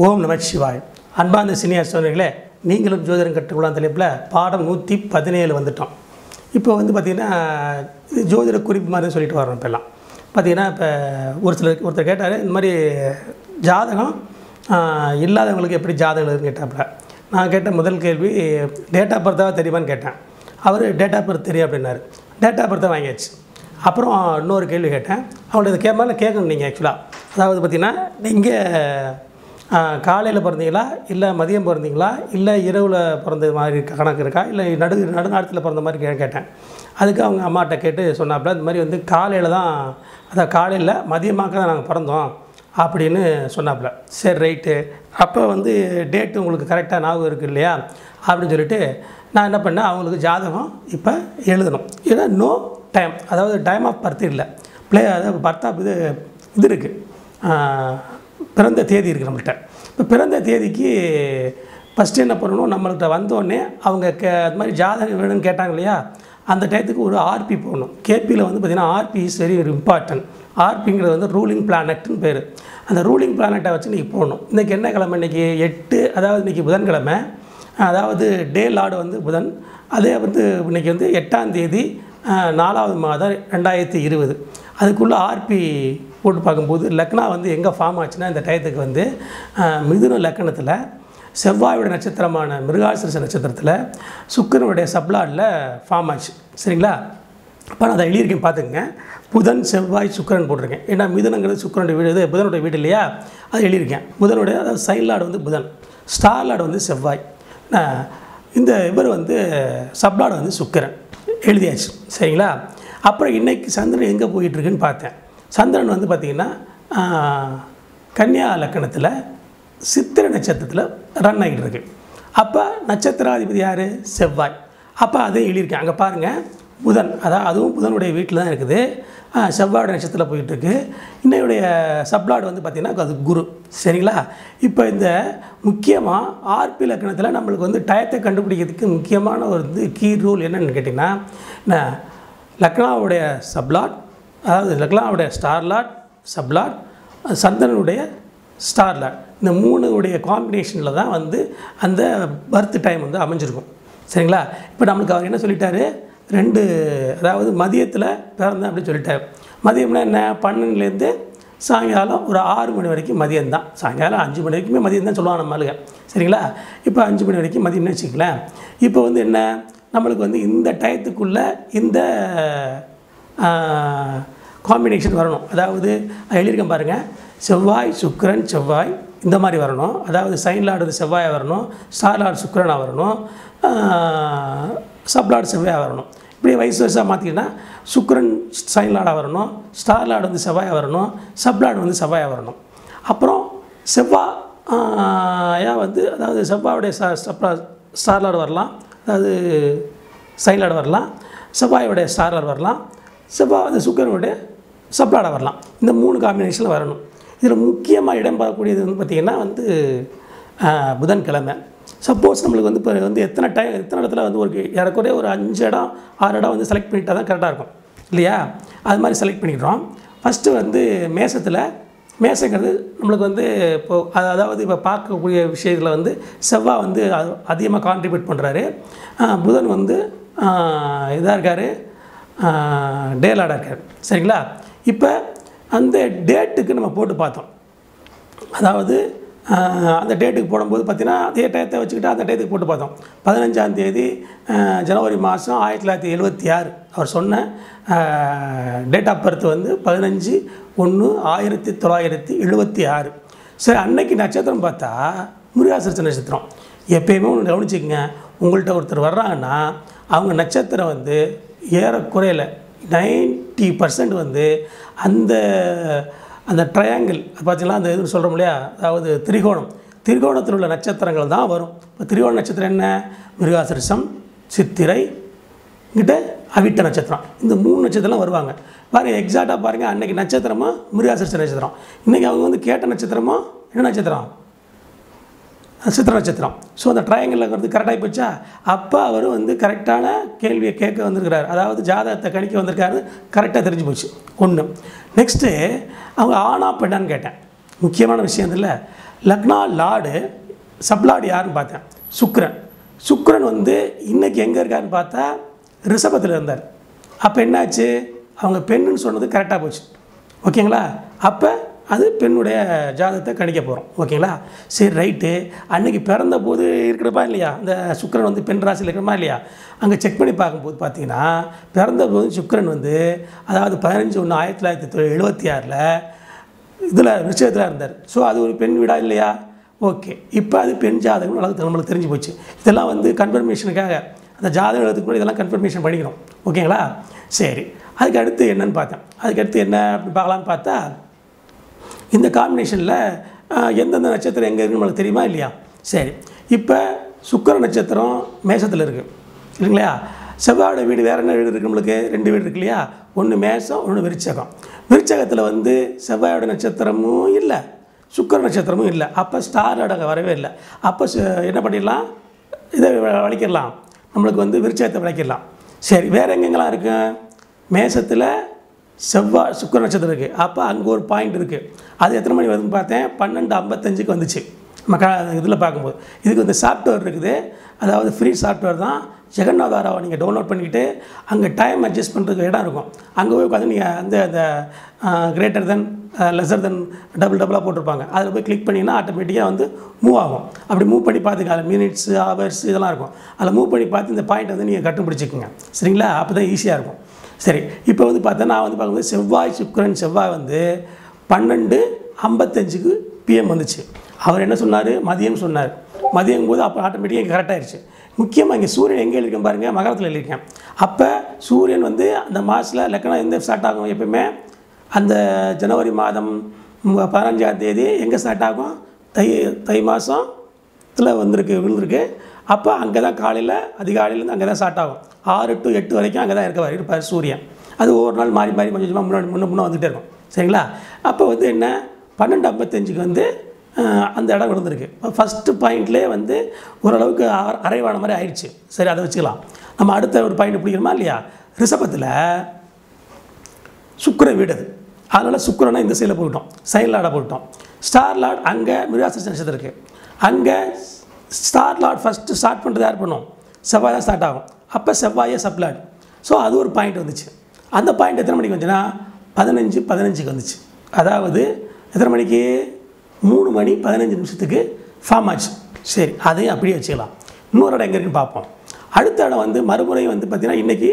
ஓம் நம சிவாய் அன்பார்ந்த சினியா சோழர்களே நீங்களும் ஜோதிடம் கற்றுக்கொள்ளலாம் தலைப்பில் பாடம் நூற்றி பதினேழு வந்துட்டோம் இப்போ வந்து பார்த்திங்கன்னா இது ஜோதிட குறிப்பு மாதிரி சொல்லிட்டு வரோம் இப்போல்லாம் பார்த்திங்கன்னா இப்போ ஒரு சிலர் ஒருத்தர் கேட்டார் இந்த மாதிரி ஜாதகம் ஆஹ், இல்லாதவங்களுக்கு எப்படி ஜாதகம் இருக்குன்னு கேட்டாப்புல நான் கேட்ட முதல் கேள்வி டேட் ஆஃப் பர்த்தாக தெரியுமான்னு கேட்டேன் அவர் டேட் ஆஃப் பர்த் தெரியும் அப்படின்னாரு டேட் ஆஃப் பர்த்தை வாங்கியாச்சு அப்புறம் இன்னொரு கேள்வி கேட்டேன் அவங்கள்ட்ட இதை கேட்பால கேட்கணும் நீங்கள் ஆக்சுவலாக அதாவது பார்த்தீங்கன்னா நீங்கள் காலையில் பிறந்தீங்களா இல்லை மதியம் பிறந்தீங்களா இல்லை இரவில் பிறந்த மாதிரி கணக்கு இருக்கா இல்லை நடு நடுநாளத்தில் பிறந்த மாதிரி கே கேட்டேன் அதுக்கு அவங்க அம்மாட்ட கேட்டு சொன்னாப்புல இந்த மாதிரி வந்து காலையில் தான் அதான் காலையில் மதியமாக தான் நாங்கள் பிறந்தோம் அப்படின்னு சொன்னாப்புல சரி ரைட்டு அப்போ வந்து டேட்டு உங்களுக்கு கரெக்டாக ஞாபகம் இருக்குது இல்லையா அப்படின்னு சொல்லிட்டு நான் என்ன பண்ணேன் அவங்களுக்கு ஜாதகம் இப்போ எழுதணும் ஏன்னா நோ டைம் அதாவது டைம் ஆஃப் பர்த் இல்லை ப்ளே அதாவது பர்த் ஆஃப் இது இது இருக்குது பிறந்த தேதி இருக்குது நம்மள்கிட்ட இப்போ பிறந்த தேதிக்கு ஃபஸ்ட்டு என்ன பண்ணணும் நம்மள்கிட்ட வந்தோடனே அவங்க கே அது மாதிரி ஜாதகம் வேணும்னு கேட்டாங்க இல்லையா அந்த டயத்துக்கு ஒரு ஆர்பி போடணும் கேபியில் வந்து பார்த்திங்கன்னா ஆர்பி இஸ் வெரி இம்பார்ட்டன்ட் ஆர்பிங்கிறது வந்து ரூலிங் பிளானட்னு பேர் அந்த ரூலிங் பிளானட்டை வச்சு இன்றைக்கி போடணும் இன்றைக்கி என்ன கிழமை இன்றைக்கி எட்டு அதாவது இன்றைக்கி புதன்கிழமை அதாவது டே லார்டு வந்து புதன் அதே வந்து இன்றைக்கி வந்து எட்டாம் தேதி ஆஹ், நாலாவது மாதம் ரெண்டாயிரத்தி இருபது அதுக்குள்ளே ஆர்பி போட்டு பார்க்கும்போது லக்னா வந்து எங்கே ஃபார்ம் ஆச்சுன்னா இந்த டயத்துக்கு வந்து ஆஹ், மிதுன லக்கணத்தில் செவ்வாயோட நட்சத்திரமான மிருகாசிரச நட்சத்திரத்தில் சுக்கிரனுடைய சப்ளாடில் ஃபார்ம் ஆச்சு சரிங்களா இப்போ நான் அதை எழுதியிருக்கேன் பார்த்துக்கங்க புதன் செவ்வாய் சுக்கிரன் போட்டிருக்கேன் ஏன்னா மிதுனங்கிறது சுக்கிரனுடைய வீடு இது புதனுடைய வீடு இல்லையா அது எழுதியிருக்கேன் புதனுடைய அதாவது சைன் லார்டு வந்து புதன் ஸ்டார் லார்டு வந்து செவ்வாய் நான் இந்த இவர் வந்து சப்லார்டு வந்து சுக்கிரன் எழுதியாச்சு சரிங்களா அப்புறம் இன்னைக்கு சந்திரன் எங்கே போயிட்டுருக்குன்னு பார்த்தேன் சந்திரன் வந்து பார்த்திங்கன்னா ஆஹ், கன்னியா லக்கணத்தில் சித்திரை நட்சத்திரத்தில் ரன் ஆகிட்டு இருக்கு அப்போ நட்சத்திராதிபதி யார் செவ்வாய் அப்போ அதையும் எழுதியிருக்கேன் அங்கே பாருங்கள் புதன் அதான் அதுவும் புதனுடைய வீட்டில் தான் இருக்குது ஆஹ், செவ்வாயோட நட்சத்திரத்தில் போயிட்டுருக்கு இன்னையுடைய சப்லாட் வந்து பார்த்திங்கன்னா அது குரு சரிங்களா இப்போ இந்த முக்கியமாக ஆர்பி லக்கணத்தில் நம்மளுக்கு வந்து டயத்தை கண்டுபிடிக்கிறதுக்கு முக்கியமான ஒரு இது கீ ரூல் என்னன்னு கேட்டிங்கன்னா என்ன லக்னாவுடைய சப்லாட் அதாவது லக்னாவுடைய ஸ்டார்லாட் சப்லாட் சந்திரனுடைய ஸ்டார்லாட் இந்த மூணுடைய காம்பினேஷனில் தான் வந்து அந்த பர்த் டைம் வந்து அமைஞ்சிருக்கும் சரிங்களா இப்போ நம்மளுக்கு அவர் என்ன சொல்லிட்டாரு ரெண்டு அதாவது மதியத்தில் பிறந்தேன் அப்படின்னு சொல்லிட்டாரு மதியம்னா என்ன பன்னெண்டுலேருந்து சாயங்காலம் ஒரு ஆறு மணி வரைக்கும் மதியம் தான் சாயங்காலம் அஞ்சு மணி வரைக்குமே மதியம் தான் சொல்லுவாங்க நம்ம ஆளுங்க சரிங்களா இப்போ அஞ்சு மணி வரைக்கும் மதியம்னு வச்சுக்கலாம் இப்போ வந்து என்ன நம்மளுக்கு வந்து இந்த டயத்துக்குள்ளே இந்த காம்பினேஷன் வரணும் அதாவது அது எழுதியிருக்கேன் பாருங்கள் செவ்வாய் சுக்கிரன் செவ்வாய் இந்த மாதிரி வரணும் அதாவது சைன் லார்டு செவ்வாயாக வரணும் ஸ்டார் லார்டு சுக்கிரனாக வரணும் சப்லார்டு செவ்வாயாக வரணும் இப்படி வயசு வயசாக மாற்றிக்கிட்டா சுக்கிரன் சைன் லார்டாக வரணும் ஸ்டார் லார்டு வந்து செவ்வாயாக வரணும் சப்லார்டு வந்து செவ்வாயாக வரணும் அப்புறம் செவ்வாய் யா வந்து அதாவது செவ்வாயுடைய ஸ்டார் லார்டு வரலாம் அதாவது சைன் லார்டு வரலாம் செவ்வாயோடைய ஸ்டார் லார்டு வரலாம் செவ்வாய் வந்து சுக்கிரனுடைய சப்ளாடை வரலாம் இந்த மூணு காம்பினேஷனில் வரணும் இதில் முக்கியமாக இடம் பெறக்கூடியது வந்து பார்த்திங்கன்னா வந்து ஆஹ், புதன்கிழமை சப்போஸ் நம்மளுக்கு வந்து இப்போ வந்து எத்தனை டைம் எத்தனை இடத்துல வந்து ஒரு ஏறக்குறைய ஒரு அஞ்சு இடம் ஆறு இடம் வந்து செலக்ட் பண்ணிட்டா தான் கரெக்டாக இருக்கும் இல்லையா அது மாதிரி செலக்ட் பண்ணிக்கிறோம் ஃபஸ்ட்டு வந்து மேசத்தில் மேசங்கிறது நம்மளுக்கு வந்து இப்போ அது- அதாவது இப்போ பார்க்கக்கூடிய விஷயத்தில் வந்து செவ்வாய் வந்து அதிகமாக கான்ட்ரிபியூட் பண்ணுறாரு புதன் வந்து இதாக இருக்கார் டேலாடாக இருக்கார் சரிங்களா இப்போ அந்த டேட்டுக்கு நம்ம போட்டு பார்த்தோம் அதாவது ஆஹ், அந்த டேட்டுக்கு போடும்போது பார்த்தீங்கன்னா அதே டயத்தை வச்சுக்கிட்டு அந்த டயத்துக்கு போட்டு பார்த்தோம் பதினஞ்சாம் தேதி ஆஹ், ஜனவரி மாதம் ஆயிரத்தி தொள்ளாயிரத்தி எழுபத்தி ஆறு அவர் சொன்ன டேட் ஆஃப் பர்த் வந்து பதினஞ்சு ஒன்று ஆயிரத்தி தொள்ளாயிரத்தி எழுபத்தி ஆறு சரி அன்னைக்கு நட்சத்திரம் பார்த்தா முருகாசிரிச்ச நட்சத்திரம் எப்பயுமே ஒன்று கவனிச்சுக்கங்க உங்கள்கிட்ட ஒருத்தர் வர்றாங்கன்னா அவங்க நட்சத்திரம் வந்து ஏறக்குறையில நைன்ட்டி பர்சன்ட் வந்து அந்த அந்த ட்ரையாங்கிள் பார்த்தீங்களா அந்த இது சொல்கிறோம் இல்லையா அதாவது திரிகோணம் திரிகோணத்தில் உள்ள நட்சத்திரங்கள் தான் வரும் இப்போ திரிகோண நட்சத்திரம் என்ன மிருகாசிரிசம் சித்திரை கிட்ட அவிட்ட நட்சத்திரம் இந்த மூணு நட்சத்திரம் வருவாங்க பாருங்கள் எக்ஸாக்டாக பாருங்கள் அன்னைக்கு நட்சத்திரமா மிருகாசிரிச்ச நட்சத்திரம் இன்றைக்கி அவங்க வந்து கேட்ட நட்சத்திரமா என்ன நட்சத்திரம் சித்திர நட்சத்திரம் ஸோ அந்த ட்ரையாங்கிளில் வந்து கரெக்டாகி போச்சா அப்போ அவர் வந்து கரெக்டான கேள்வியை கேட்க வந்திருக்கிறார் அதாவது ஜாதகத்தை கணிக்க வந்திருக்காரு கரெக்டாக தெரிஞ்சு போச்சு ஒன்று நெக்ஸ்ட்டு அவங்க ஆனா பெண்ணான்னு கேட்டேன் முக்கியமான விஷயம் இல்லை லக்னா லார்டு சப்லார்டு யாருன்னு பார்த்தேன் சுக்கிரன் சுக்கிரன் வந்து இன்னைக்கு எங்கே இருக்காருன்னு பார்த்தா ரிஷபத்தில் இருந்தார் அப்போ என்னாச்சு அவங்க பெண்ணுன்னு சொன்னது கரெக்டாக போச்சு ஓகேங்களா அப்போ அது பெண்ணுடைய ஜாதகத்தை கணிக்க போகிறோம் ஓகேங்களா சரி ரைட்டு அன்னைக்கு பிறந்த போது இருக்கிறப்பா இல்லையா இந்த சுக்கிரன் வந்து பெண் ராசியில் இருக்கிறமா இல்லையா அங்கே செக் பண்ணி பார்க்கும்போது பார்த்தீங்கன்னா பிறந்த போது சுக்கிரன் வந்து அதாவது பதினஞ்சு ஒன்று ஆயிரத்தி தொள்ளாயிரத்தி எழுபத்தி ஆறில் இதில் விஷயத்தில் இருந்தார் ஸோ அது ஒரு பெண் வீடா இல்லையா ஓகே இப்போ அது பெண் ஜாதகம் நம்மளுக்கு நம்மளுக்கு தெரிஞ்சு போச்சு இதெல்லாம் வந்து கன்ஃபர்மேஷனுக்காக அந்த ஜாதகம் எழுதுக்கு முன்னாடி இதெல்லாம் கன்ஃபர்மேஷன் பண்ணிக்கணும் ஓகேங்களா சரி அதுக்கு அடுத்து என்னன்னு பார்த்தேன் அதுக்கு அடுத்து என்ன அப்படி பார்க்கலான்னு பார்த்தா இந்த காம்பினேஷனில் எந்தெந்த நட்சத்திரம் எங்கே இருக்குன்னு நம்மளுக்கு தெரியுமா இல்லையா சரி இப்போ சுக்கிர நட்சத்திரம் மேஷத்தில் இருக்குது இல்லைங்களா செவ்வாயோட வீடு வேறு என்ன வீடு இருக்குது நம்மளுக்கு ரெண்டு வீடு இருக்கு இல்லையா ஒன்று மேஷம் ஒன்று விருச்சகம் விருச்சகத்தில் வந்து செவ்வாயோட நட்சத்திரமும் இல்லை சுக்கிர நட்சத்திரமும் இல்லை அப்போ ஸ்டார் அடங்க வரவே இல்லை அப்போ சு- என்ன பண்ணிடலாம் இதை வளைக்கிடலாம் நம்மளுக்கு வந்து விருச்சகத்தை விளைக்கிடலாம் சரி வேறு எங்கெங்கெல்லாம் இருக்கு மேசத்தில் செவ்வாய் சுக்கிர நட்சத்திரம் இருக்குது அப்போ அங்கே ஒரு பாயிண்ட் இருக்குது அது எத்தனை மணி வருதுன்னு பார்த்தேன் பன்னெண்டு ஐம்பத்தஞ்சுக்கு வந்துச்சு நம்ம க இதில் பார்க்கும்போது இதுக்கு வந்து சாஃப்ட்வேர் இருக்குது அதாவது ஃப்ரீ சாஃப்ட்வேர் தான் ஜெகநாதாராவை நீங்கள் டவுன்லோட் பண்ணிக்கிட்டு அங்கே டைம் அட்ஜஸ்ட் பண்ணுறதுக்கு இடம் இருக்கும் அங்கே போய் உட்காந்து நீங்கள் அந்த அந்த greater then lesser then double டபுளாக போட்டிருப்பாங்க அதில் போய் கிளிக் பண்ணிங்கன்னா ஆட்டோமேட்டிக்காக வந்து மூவ் ஆகும் அப்படி மூவ் பண்ணி பார்த்துக்க அதில் மினிட்ஸ் ஹவர்ஸ் இதெல்லாம் இருக்கும் அதில் மூவ் பண்ணி பார்த்து இந்த பாயிண்ட் வந்து நீங்கள் கண்டுபிடிச்சிக்கோங்க சரிங்களா அப்போ தான் ஈஸியாக இருக்கும் சரி இப்போ வந்து பார்த்தா நான் வந்து பார்க்கும்போது செவ்வாய் சுக்கிரன் செவ்வாய் வந்து பன்னெண்டு ஐம்பத்தஞ்சுக்கு பிஎம் வந்துச்சு அவர் என்ன சொன்னார் மதியம் சொன்னார் மதியம் போது அப்போ ஆட்டோமேட்டிக்காக கரெக்டாகிடுச்சு முக்கியமாக இங்கே சூரியன் எங்கே இருக்கேன் பாருங்கள் மகரத்தில் இருக்கேன் அப்போ சூரியன் வந்து அந்த மாதத்தில் லக்கணம் எந்த ஸ்டார்ட் ஆகும் எப்பயுமே அந்த ஜனவரி மாதம் ம- பதினஞ்சாம் தேதி எங்கே ஸ்டார்ட் ஆகும் தை தை மாதத்தில் வந்திருக்கு விழுந்திருக்கு அப்போ அங்கே தான் காலையில் அதிகாலையிலேருந்து அங்கே தான் ஸ்டார்ட் ஆகும் ஆறு டு எட்டு வரைக்கும் அங்கே தான் இருக்க இருப்பார் சூரியன் அது ஒவ்வொரு நாள் மாறி மாறி கொஞ்சம் கொஞ்சமாக முன்னாடி முன்ன முன்னே வந்துகிட்டே இருக்கும் சரிங்களா அப்போ வந்து என்ன பன்னெண்டு ஐம்பத்தஞ்சுக்கு வந்து அஹ், அந்த இடம் விழுந்திருக்கு ஃபஸ்ட்டு பாயிண்ட்லேயே வந்து ஓரளவுக்கு அர- அரைவான மாதிரி ஆயிடுச்சு சரி அதை வச்சுக்கலாம் நம்ம அடுத்த ஒரு பாயிண்ட் பிடிக்கிறோமா இல்லையா ரிஷபத்தில் சுக்கிர வீடு அது அதனால் சுக்கிரனை இந்த சைடில் போயிட்டோம் சைன் லார்டை போயிட்டோம் ஸ்டார் லார்ட் அங்கே மிருகாச நட்சத்திரம் இருக்குது அங்கே ஸ்டார் லார்ட் ஃபஸ்ட்டு ஸ்டார்ட் பண்ணுறது யார் பண்ணும் செவ்வாய் தான் ஸ்டார்ட் ஆகும் அப்போ செவ்வாயே சப்லாட் ஸோ அது ஒரு பாயிண்ட் வந்துச்சு அந்த பாயிண்ட் எத்தனை மணிக்கு வந்துச்சுன்னா பதினஞ்சு பதினஞ்சுக்கு வந்துச்சு அதாவது எத்தனை மணிக்கு மூணு மணி பதினஞ்சு நிமிஷத்துக்கு ஃபார்ம் ஆச்சு சரி அதையும் அப்படியே வச்சுக்கலாம் இன்னொரு இடம் எங்கே இருக்குன்னு பார்ப்போம் அடுத்த இடம் வந்து மறுமுறை வந்து பார்த்திங்கன்னா இன்றைக்கி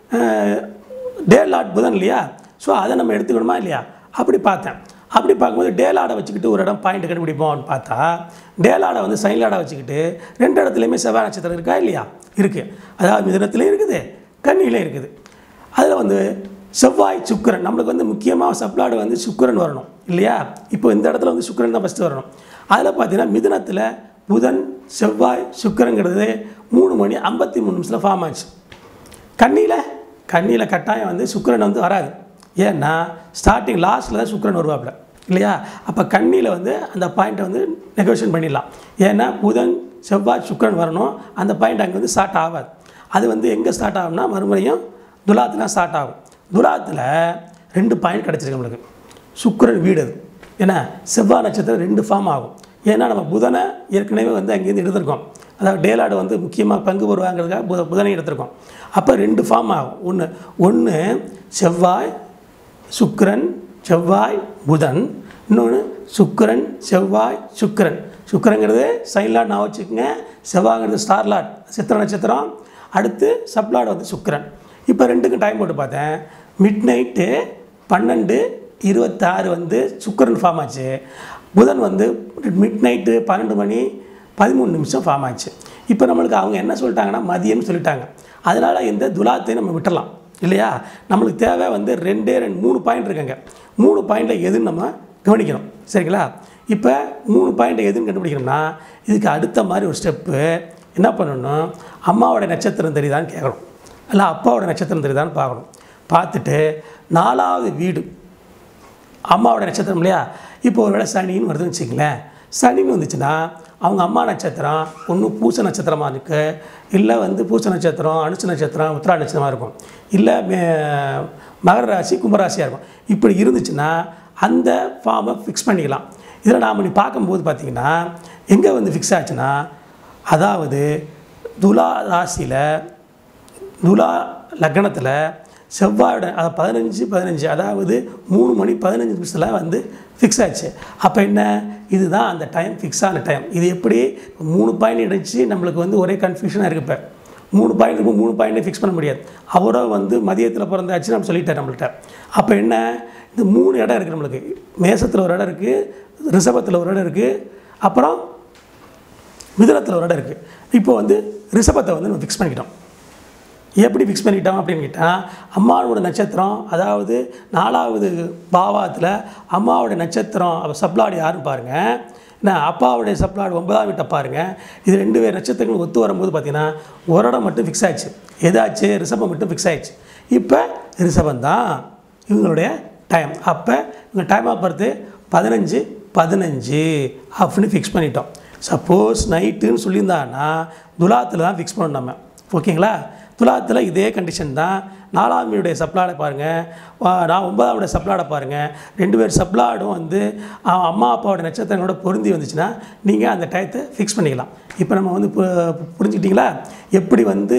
டே லாட் புதன் இல்லையா ஸோ அதை நம்ம எடுத்துக்கணுமா இல்லையா அப்படி பார்த்தேன் அப்படி பார்க்கும்போது டேலாடை வச்சுக்கிட்டு ஒரு இடம் பாயிண்ட் கண்டுபிடிப்போம்னு பார்த்தா டேலாடை வந்து சைன்லாடை வச்சுக்கிட்டு ரெண்டு இடத்துலையுமே செவ்வாய் நட்சத்திரம் இருக்கா இல்லையா இருக்குது அதாவது மிதனத்துலேயும் இருக்குது கன்னியிலையும் இருக்குது அதில் வந்து செவ்வாய் சுக்கிரன் நம்மளுக்கு வந்து முக்கியமாக சப்ளாடு வந்து சுக்கிரன் வரணும் இல்லையா இப்போ இந்த இடத்துல வந்து சுக்கிரன் தான் ஃபஸ்ட்டு வரணும் அதில் பார்த்தீங்கன்னா மிதுனத்தில் புதன் செவ்வாய் சுக்கிரங்கிறது மூணு மணி ஐம்பத்தி மூணு நிமிஷத்தில் ஃபார்ம் ஆச்சு கண்ணியில் கண்ணியில் கட்டாயம் வந்து சுக்கிரன் வந்து வராது ஏன்னா ஸ்டார்டிங் லாஸ்ட்டில் தான் சுக்கிரன் வருவாப்புல இல்லையா அப்போ கண்ணியில் வந்து அந்த பாயிண்ட்டை வந்து நெகோஷியேட் பண்ணிடலாம் ஏன்னா புதன் செவ்வாய் சுக்கிரன் வரணும் அந்த பாயிண்ட் அங்கே வந்து ஸ்டார்ட் ஆகாது அது வந்து எங்கே ஸ்டார்ட் ஆகும்னா மறுபடியும் துலாத்தில் ஸ்டார்ட் ஆகும் துலாத்தில் ரெண்டு பாயிண்ட் கிடச்சிருக்கு நம்மளுக்கு சுக்கிரன் வீடு அது ஏன்னா செவ்வாய் நட்சத்திரம் ரெண்டு ஃபார்ம் ஆகும் ஏன்னா நம்ம புதனை ஏற்கனவே வந்து அங்கேருந்து எடுத்திருக்கோம் அதாவது டேலாடு வந்து முக்கியமாக பங்கு வருவாங்கிறதுக்காக புத புதனை எடுத்திருக்கோம் அப்போ ரெண்டு ஃபார்ம் ஆகும் ஒன்று ஒன்று செவ்வாய் சுக்கிரன் செவ்வாய் புதன் இன்னொன்று சுக்கிரன் செவ்வாய் சுக்கிரன் சுக்கிரங்கிறது சைன்லாட் நான் வச்சுக்கோங்க செவ்வாய்ங்கிறது ஸ்டார்லாட் சித்திர நட்சத்திரம் அடுத்து சப்லாட் வந்து சுக்கிரன் இப்போ ரெண்டுக்கும் டைம் போட்டு பார்த்தேன் மிட் நைட்டு பன்னெண்டு இருபத்தாறு வந்து சுக்கிரன் ஃபார்ம் ஆச்சு புதன் வந்து மிட் நைட்டு பன்னெண்டு மணி பதிமூணு நிமிஷம் ஃபார்ம் ஆச்சு இப்போ நம்மளுக்கு அவங்க என்ன சொல்லிட்டாங்கன்னா மதியம்னு சொல்லிட்டாங்க அதனால் இந்த துலாத்தை நம்ம விட்டுறலாம் இல்லையா நம்மளுக்கு தேவை வந்து ரெண்டே ரெண்டு மூணு பாயிண்ட் இருக்குங்க மூணு பாயிண்டில் எதுன்னு நம்ம கவனிக்கணும் சரிங்களா இப்போ மூணு பாயிண்ட் எதுன்னு கண்டுபிடிக்கணும்னா இதுக்கு அடுத்த மாதிரி ஒரு ஸ்டெப்பு என்ன பண்ணணும் அம்மாவோட நட்சத்திரம் தெரியுதான்னு கேட்கணும் இல்லை அப்பாவோட நட்சத்திரம் தெரியுதான்னு பார்க்கணும் பார்த்துட்டு நாலாவது வீடு அம்மாவோட நட்சத்திரம் இல்லையா இப்போ ஒரு வேளை சனின்னு வருதுன்னு வச்சுங்களேன் சனின்னு வந்துச்சுன்னா அவங்க அம்மா நட்சத்திரம் ஒன்று பூச நட்சத்திரமாக இருக்குது இல்லை வந்து பூச நட்சத்திரம் அனுச நட்சத்திரம் உத்திரா நட்சத்திரமாக இருக்கும் இல்லை மே- மகர ராசி கும்பராசியாக இருக்கும் இப்படி இருந்துச்சுன்னா அந்த ஃபார்மை ஃபிக்ஸ் பண்ணிக்கலாம் இதில் நாம் நீ பார்க்கும்போது பார்த்தீங்கன்னா எங்கே வந்து ஃபிக்ஸ் ஆச்சுன்னா அதாவது துலா ராசியில் துலா லக்னத்தில் செவ்வாயோட அதாவது பதினஞ்சு பதினஞ்சு அதாவது மூணு மணி பதினஞ்சு நிமிஷத்தில் வந்து ஃபிக்ஸ் ஆச்சு அப்போ என்ன இதுதான் அந்த டைம் ஃபிக்ஸ் ஆன டைம் இது எப்படி மூணு பாயிண்ட் இடிச்சு நம்மளுக்கு வந்து ஒரே கன்ஃபியூஷனாக இருக்கு இப்போ மூணு பாயிண்ட் இருக்கும் மூணு பாயிண்ட்டே ஃபிக்ஸ் பண்ண முடியாது அவரோ வந்து மதியத்தில் பிறந்தாச்சு நம்ம சொல்லிட்டார் நம்மள்ட்ட அப்போ என்ன இந்த மூணு இடம் இருக்குது நம்மளுக்கு மேசத்தில் ஒரு இடம் இருக்குது ரிஷபத்தில் ஒரு இடம் இருக்குது அப்புறம் மிதுனத்தில் ஒரு இடம் இருக்குது இப்போ வந்து ரிஷபத்தை வந்து நம்ம ஃபிக்ஸ் பண்ணிக்கிட்டோம் எப்படி ஃபிக்ஸ் பண்ணிக்கிட்டோம் அப்படின்னு கேட்டால் அம்மாவோட நட்சத்திரம் அதாவது நாலாவது பாவத்தில் அம்மாவோட நட்சத்திரம் அவ சப்ளாடு யாருன்னு பாருங்கள் என்ன அப்பாவுடைய சப்ளாடு ஒன்பதாம் வீட்டை பாருங்கள் இது ரெண்டு பேர் நட்சத்திரங்கள் ஒத்து வரும்போது பார்த்தீங்கன்னா ஒரு இடம் மட்டும் ஃபிக்ஸ் ஆயிடுச்சு எதாச்சு ரிஷபம் மட்டும் ஃபிக்ஸ் ஆயிடுச்சு இப்போ ரிஷபம் தான் இவங்களுடைய டைம் அப்போ இவங்க டைம் ஆஃப் பர்த்து பதினஞ்சு பதினஞ்சு அப்படின்னு ஃபிக்ஸ் பண்ணிட்டோம் சப்போஸ் நைட்டுன்னு சொல்லியிருந்தாங்கன்னா துலாத்தில் தான் ஃபிக்ஸ் பண்ணணும் நம்ம ஓகேங்களா துலாத்தில் இதே கண்டிஷன் தான் நாலாம் வீடுடைய சப்ளாடை பாருங்கள் நான் ஒன்பதாம் வீடு சப்ளாடை பாருங்கள் ரெண்டு பேர் சப்ளாடும் வந்து அஹ், அம்மா அப்பாவோட நட்சத்திரங்களோட பொருந்தி வந்துச்சுன்னா நீங்கள் அந்த டயத்தை ஃபிக்ஸ் பண்ணிக்கலாம் இப்போ நம்ம வந்து பு- புரிஞ்சுக்கிட்டீங்களா எப்படி வந்து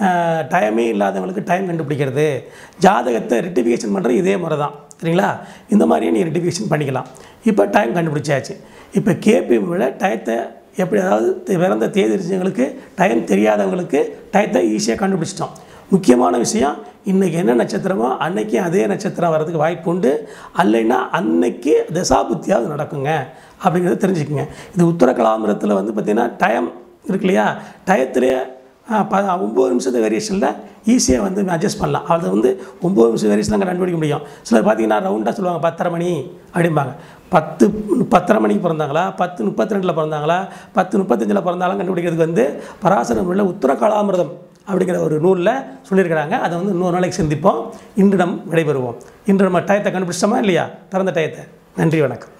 டைமே இல்லாதவங்களுக்கு டைம் கண்டுபிடிக்கிறது ஜாதகத்தை ரெட்டிஃபிகேஷன் பண்ணுறது இதே முறை தான் சரிங்களா இந்த மாதிரியே நீ ரெட்டிஃபிகேஷன் பண்ணிக்கலாம் இப்போ டைம் கண்டுபிடிச்சாச்சு இப்போ கேபி விட டயத்தை எப்படி அதாவது தெ- பிறந்த தேதி தெரிஞ்சவங்களுக்கு டைம் தெரியாதவங்களுக்கு டயத்தை ஈஸியாக கண்டுபிடிச்சிட்டோம் முக்கியமான விஷயம் இன்றைக்கி என்ன நட்சத்திரமோ அன்னைக்கு அதே நட்சத்திரம் வர்றதுக்கு வாய்ப்பு உண்டு அல்லைன்னா அன்னைக்கு தசாபுத்தியாவது நடக்குங்க அப்படிங்கிறத தெரிஞ்சுக்கங்க இது உத்தர கலாமிரத்தில் வந்து பார்த்திங்கன்னா டைம் இருக்கு இல்லையா டயத்திலேயே ப ஒம்பது நிமிஷத்து வேரியேஷனில் ஈஸியாக வந்து அட்ஜஸ்ட் பண்ணலாம் அது வந்து ஒம்பது நிமிஷம் வேரியேஷன் அங்கே கண்டுபிடிக்க முடியும் சிலர் பார்த்தீங்கன்னா ரவுண்டாக சொல்லுவாங்க பத்தரை மணி அப்படிம்பாங்க பத்து பத்தரை மணிக்கு பிறந்தாங்களா பத்து முப்பத்தி ரெண்டில் பிறந்தாங்களா பத்து முப்பத்தஞ்சில் பிறந்தாலும் கண்டுபிடிக்கிறதுக்கு வந்து பராசரம் உள்ள உத்தர கலாமிரதம் அப்படிங்கிற ஒரு நூலில் சொல்லியிருக்கிறாங்க அதை வந்து இன்னொரு நாளைக்கு சிந்திப்போம் இன்று நம் விடைபெறுவோம் இன்று நம்ம டயத்தை கண்டுபிடிச்சோமா இல்லையா பிறந்த டயத்தை நன்றி வணக்கம்